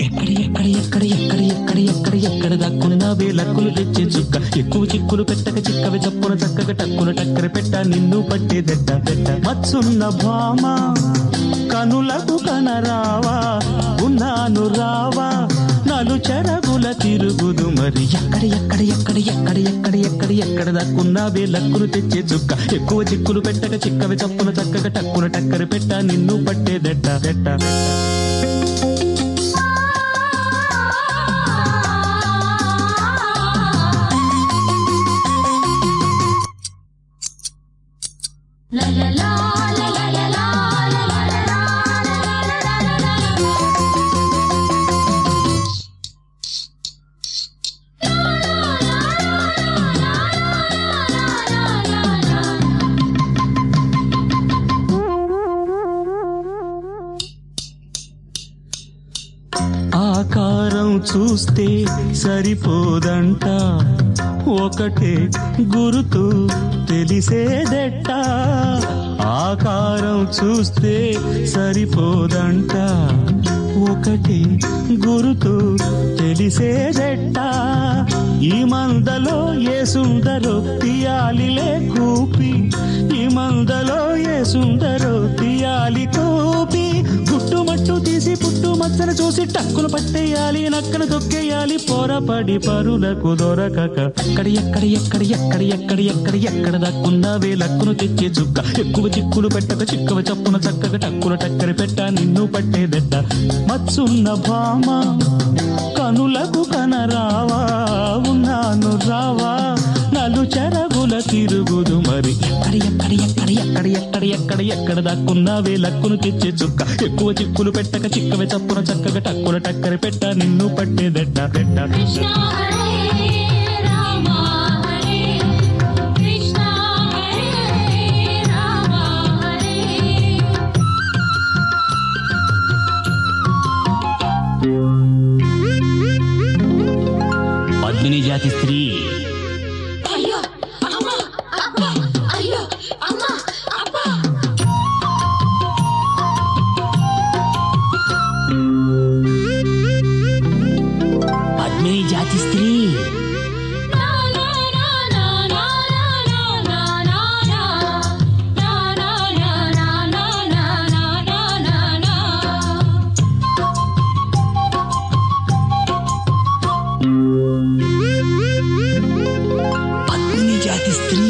ఎక్కడ ఎక్కడ ఎక్కడ ఎక్కడ ఎక్కడ ఎక్కడ ఎక్కడ దాక్కున్నావే లక్కులు తెచ్చే చుక్క ఎక్కువ చిక్కులు పెట్టక చిక్కవి చప్పున చక్కగా టక్కున టక్కర పెట్ట నిన్ను పట్టేదెట్ట పెట్ట మత్సున్న భామ కనులకు కనరావా ఉన్నాను రావా నలు చెరగుల తిరుగుదు మరి ఎక్కడ ఎక్కడ ఎక్కడ ఎక్కడ ఎక్కడ ఎక్కడ ఎక్కడ దాక్కున్నావే లక్కులు తెచ్చే చుక్క ఎక్కువ చిక్కులు పెట్టక చిక్కవి చప్పున చక్కగా టక్కున టక్కర పెట్ట నిన్ను పట్టేదెట్ట పెట్ట La la la la la la la la la la la la la la la ఆకారం చూస్తే సరిపోదంట ఒకటే గురుతు తెలిసేదెట్ట ఆకారం చూస్తే సరిపోదంట ఒకటి గురుతు తెలిసేదెట్ట ఈ మందలో ఏ సుందరో తీయాలిలే కూపి ఈ మందలో ఏ సుందరో తీయాలి కూపి గుట్టుమట్టు తీసి పుట్టు మచ్చన చూసి టక్కును పట్టేయాలి నక్కను తొక్కేయాలి పోరపడి పరులకు దొరకక అక్కడ ఎక్కడ ఎక్కడ ఎక్కడ ఎక్కడ ఎక్కడ ఎక్కడ దక్కున్నావే లక్కును తెచ్చే చుక్క ఎక్కువ చిక్కులు పెట్టక చిక్కవ చప్పున చక్కగా టక్కున టక్కర పెట్ట నిన్ను పట్టేదెట్ట మత్సున్న భామ కనులకు కనరావా ఉన్నాను రావా నలు చెరగుల తిరుగుదు మరి ఎక్కడ ఎక్కడ ఎక్కడ ఎక్కడ ఎక్కడ ఎక్కడ ఎక్కడ దాక్కున్నావే లక్కును తెచ్చే చుక్క ఎక్కువ చిక్కులు పెట్టక చిక్కవే చప్పున చక్కగా టక్కున టక్కర పెట్ట నిన్ను పట్టేదెట్ట పెట్ట Krishna Hare Rama Hare Krishna Hare Rama Hare Padmini జాతి స్త్రీ అయ్యో అమ్మ అబ్బ అయ్యో అమ్మ అబ్బ పద్మిని జాతి స్త్రీ నా నా నా నా నా నా నా నా నా నా నా నా నా నా నా నా నా పద్మిని జాతి స్త్రీ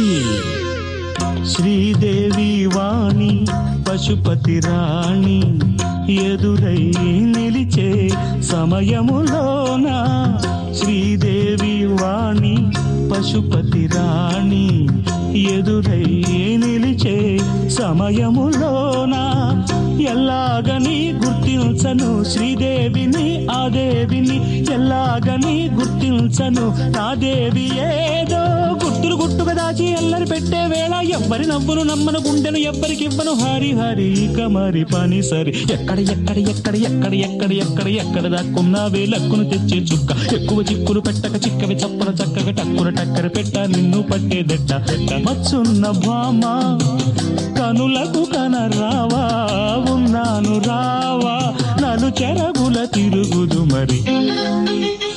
శ్రీదేవి వాణి పశుపతి రాణి ఎదురై నిలిచే సమయములోన శ్రీదేవి వాణి పశుపతి రాణి ఎదురై నిలిచే సమయములోన ఎల్లాగని గుర్తించను శ్రీదేవిని ఆ దేవిని ఎల్లాగని గుర్తించను నా దేవి ఏదో గుట్టులు గుట్టుగా దాచి ఎల్లరి పెట్టే వేళ ఎవ్వరి నవ్వును నమ్మను గుండెను ఎవ్వరికి ఇవ్వను హరి హరి ఇక మరి పని సరి ఎక్కడ ఎక్కడ ఎక్కడ ఎక్కడ ఎక్కడ ఎక్కడ ఎక్కడ దాక్కున్నావే లక్కును తెచ్చే చుక్క ఎక్కువ చిక్కులు పెట్టక చిక్కవి చప్పున చక్కగా టక్కున టక్కర పెట్ట నిన్ను పట్టేదెట్ట పెట్ట మచ్చున్న భామ కనులకు కనరావా ఉన్నాను రావా నలు చెరగుల తిరుగుదు మరి